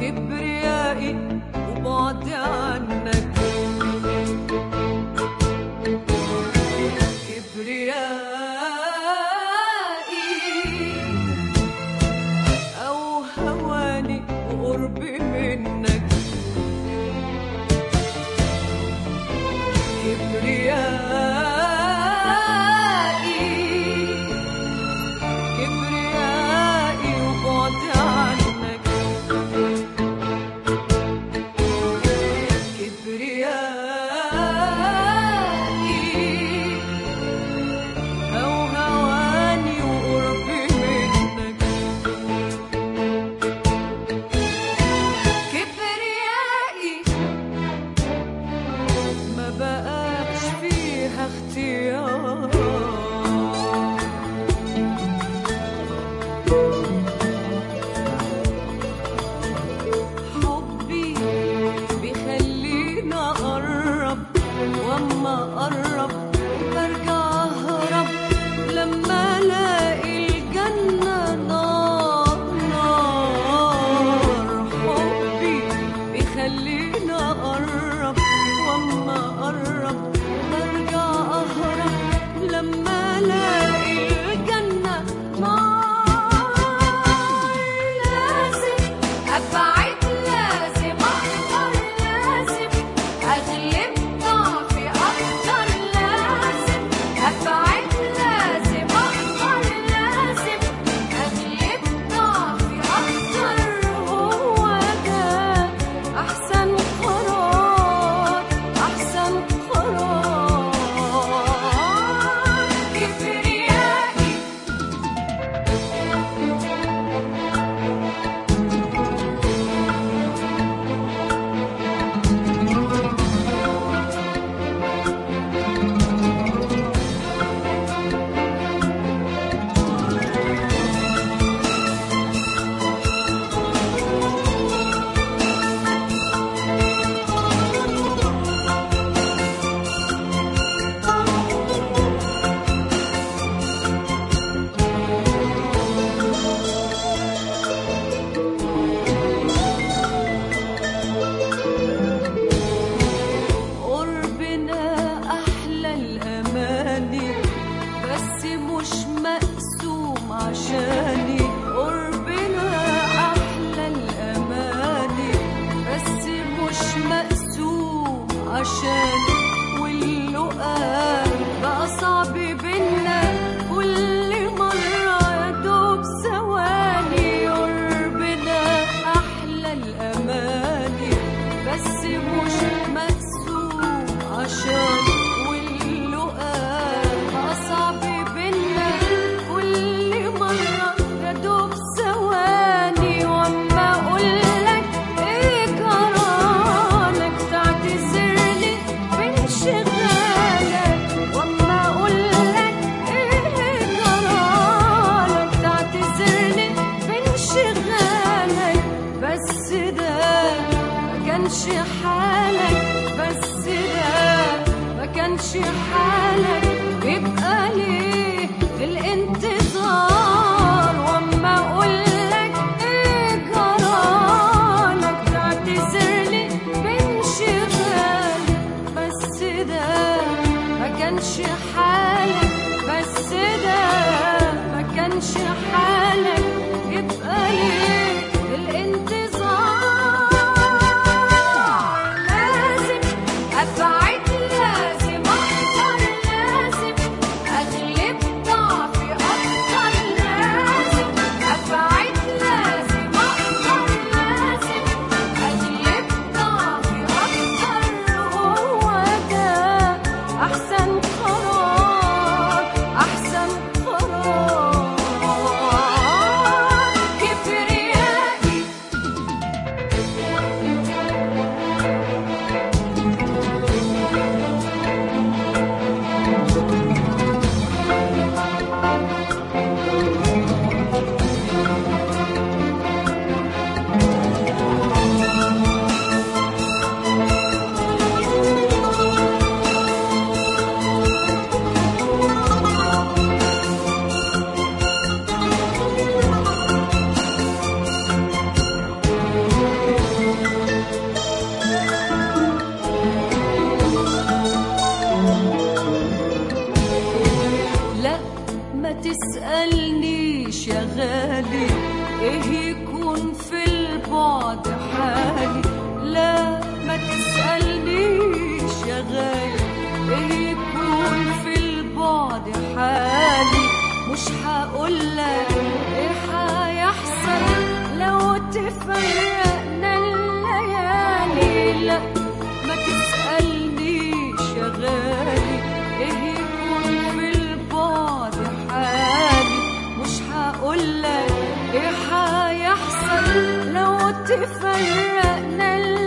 كبريائي وبعدي عنك كبريائي أو هواني وقربي منك كبريائي كبريائي وبعدي عنك كبريائي أو هواني وقربي منك كبريائي ما بقاش فيها اختيار حبي بيخليني اقرب واما اقرب برجع اهرب لما الاقي الجنه نار نار حبي بيخليني اقرب واما اقرب برجع اهرب لما الاقي الجنه نار لازم ابعد لازم اقدر لازم اغلب ضعفي اكتر لازم ابعد لازم اقدر لازم اغلب ضعفي اكتر هو ده احسن قرار احسن قرار كبريائي قربنا أحلى الأماني بس مش مقسوم عشاني قربنا أحلى الأماني بس مش مقسوم عشاني واللقاء بقى صعب بينا كل مرة يا دوب ثواني قربنا أحلى الأماني بس مش مقسوم عشان واللقاء بقى صعب بينا كل مرة يا دوب ثواني واما اقولك ايه جرالك تعتذرلي بانشغالك واما اقولك ايه جرالك تعتذرلي بانشغالك بس ده ما كانش حالك بس ده ما كانش حالك يبقى ليه الانتظار واما اقولك ايه جرالك تعتذرلي بانشغال بس ده ما كانش حالك بس ده ما كانش حالك يبقى ليه الانتظار لازم ابعد لازم اقدر البعد حالي لا ما تسألنيش يا غالي ايه يكون في البعد حالي مش هقولك ايه هيحصل لو تفرقنا الليالي لا ما تسألنيش يا غالي ايه يكون في البعد حالي مش هقولك ايه هيحصل لو تفرقنا